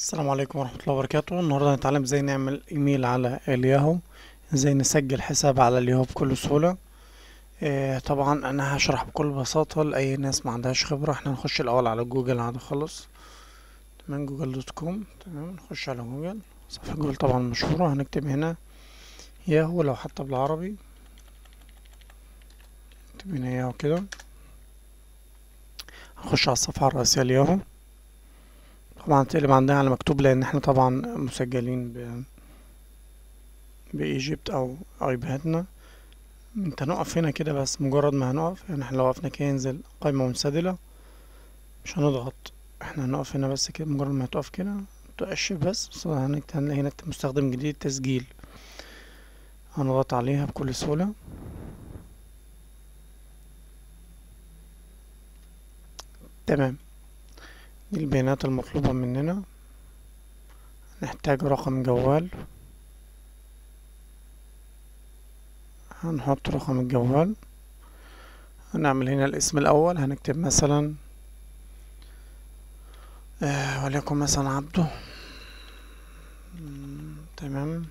السلام عليكم ورحمة الله وبركاته النهاردة هنتعلم ازاي نعمل ايميل على الياهو ازاي نسجل حساب على الياهو بكل سهولة آه طبعا انا هشرح بكل بساطة لأي ناس ما عندهاش خبرة احنا هنخش الاول على جوجل عادي خالص تمام جوجل دوت كوم تمام نخش على جوجل صفحة جوجل طبعا مشهورة هنكتب هنا ياهو لو حتى بالعربي نكتب هنا ياهو كده هنخش على الصفحة الرئيسية الياهو طبعا تقلب عندنا على مكتوب لان احنا طبعا مسجلين ب بايجيبت او ايبادنا انت نقف هنا كده بس مجرد ما هنقف يعني احنا لو وقفنا كده ينزل قائمة منسدلة مش هنضغط احنا هنقف هنا بس كده مجرد ما هتقف كده تقشف بس بس هنكتب هنلاقي هنا مستخدم جديد تسجيل هنضغط عليها بكل سهولة تمام دي البيانات المطلوبة مننا نحتاج رقم جوال هنحط رقم الجوال هنعمل هنا الاسم الأول هنكتب مثلا آه وليكن مثلا عبده تمام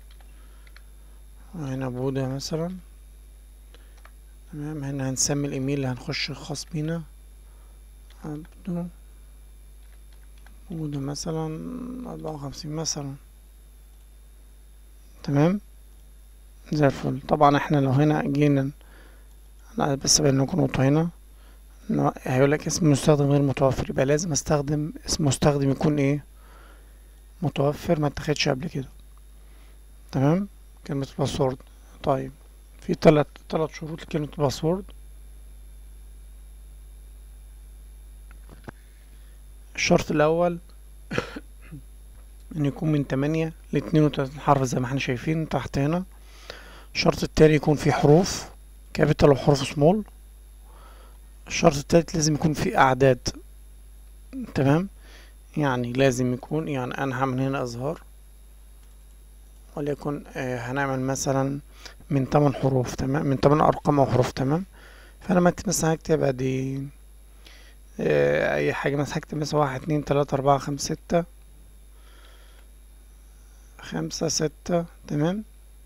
وهنا بودا مثلا تمام هنا هنسمي الإيميل اللي هنخش الخاص بينا عبده وده مثلا أربعة وخمسين مثلا تمام زي الفل طبعا احنا لو هنا جينا انا بس بين لكم نقطة هنا هيقولك اسم مستخدم غير متوفر يبقى لازم استخدم اسم مستخدم يكون ايه متوفر ما اتخدش قبل كده تمام كلمة الباسورد طيب في تلات تلات شروط لكلمة الباسورد الشرط الأول إن يكون من تمانية لاتنين وتلاتين حرف زي ما احنا شايفين تحت هنا الشرط التاني يكون فيه حروف كابيتال وحروف سمول الشرط التالت لازم يكون فيه أعداد تمام يعني لازم يكون يعني أنا هعمل هنا إظهار وليكن آه هنعمل مثلا من تمن حروف تمام من تمن أرقام أو حروف تمام فأنا مثلا هكتب أدي اي حاجة مثلا هكتب مثلا واحد اتنين تلاتة اربعة خمسة ستة خمسة ستة تمام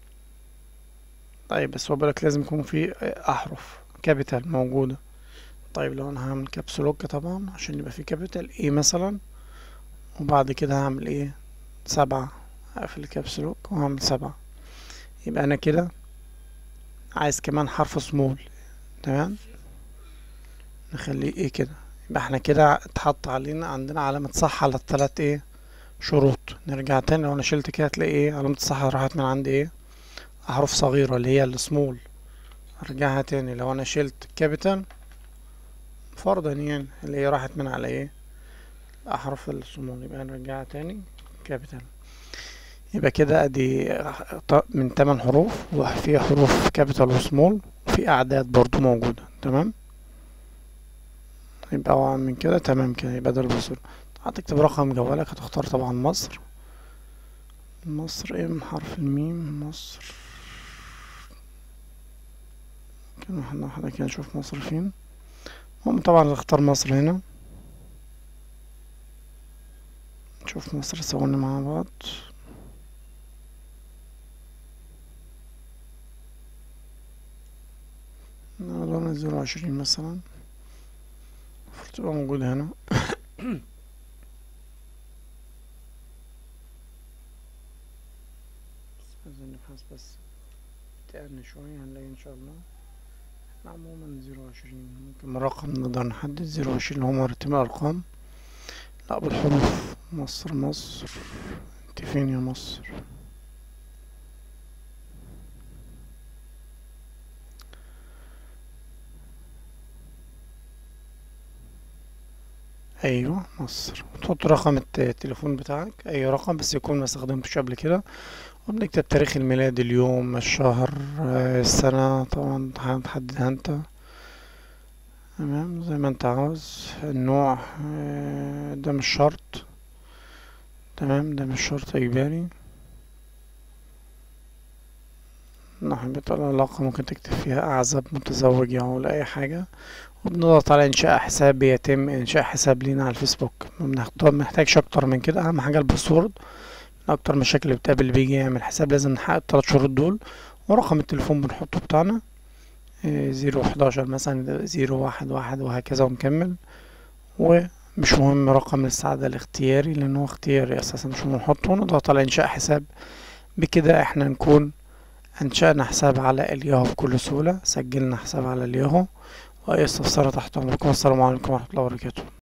طيب بس هو بالك لازم يكون في احرف كابيتال موجودة طيب لو انا هعمل كابسولوك طبعا عشان يبقى في كابيتال ايه مثلا وبعد كده هعمل ايه سبعة اقفل الكابسولوك وهعمل سبعة يبقى انا كده عايز كمان حرف سمول تمام نخليه ايه كده يبقى احنا كده اتحط علينا عندنا علامة صح على التلات ايه شروط نرجع تاني لو انا شلت كده هتلاقي ايه علامة الصح راحت من عند ايه احرف صغيرة اللي هي السمول ارجعها تاني لو انا شلت كابيتال فرضا يعني اللي هي راحت من على ايه احرف السمول يبقى نرجعها تاني كابيتال يبقى كده ادي من تمن حروف وفي حروف كابيتال وسمول وفي اعداد برضو موجودة تمام يبقى من كده تمام كده يبقى ده الباسورد هتكتب رقم جوالك هتختار طبعا مصر مصر ام حرف الميم مصر كده واحدة واحدة كده نشوف مصر فين هم طبعا نختار مصر هنا نشوف مصر سوينا مع بعض نقدر زيرو عشرين مثلا تبقى موجودة هنا عايزين نبحث بس تقلنا شوية هنلاقي ان شاء الله احنا عموما زيرو عشرين ممكن رقم نقدر نحدد زيرو عشرين اللي هو مرتب الارقام لا بالحروف مصر مصر انت فين يا مصر ايوه مصر وتحط رقم التليفون بتاعك اي رقم بس يكون ما استخدمتش قبل كده وبنكتب تاريخ الميلاد اليوم الشهر السنة طبعا هتحددها انت تمام زي ما انت عاوز النوع ده مش شرط تمام ده مش شرط اجباري نحن بتقول العلاقة ممكن تكتب فيها أعزب متزوج يعول أي حاجة وبنضغط على إنشاء حساب بيتم إنشاء حساب لينا على الفيسبوك منحتاجش أكتر من كده أهم حاجة الباسورد من أكتر المشاكل اللي بتقابل اللي بيجي يعمل حساب لازم نحقق التلات شروط دول ورقم التليفون بنحطه بتاعنا زيرو حداشر مثلا زيرو واحد واحد وهكذا ونكمل ومش مهم رقم السعادة الاختياري لأنه اختياري أساسا مش بنحطه ونضغط على إنشاء حساب بكده احنا نكون أنشأنا حساب على الياهو بكل سهولة سجلنا حساب على الياهو وأي استفسار تحت أمركم والسلام عليكم ورحمة الله وبركاته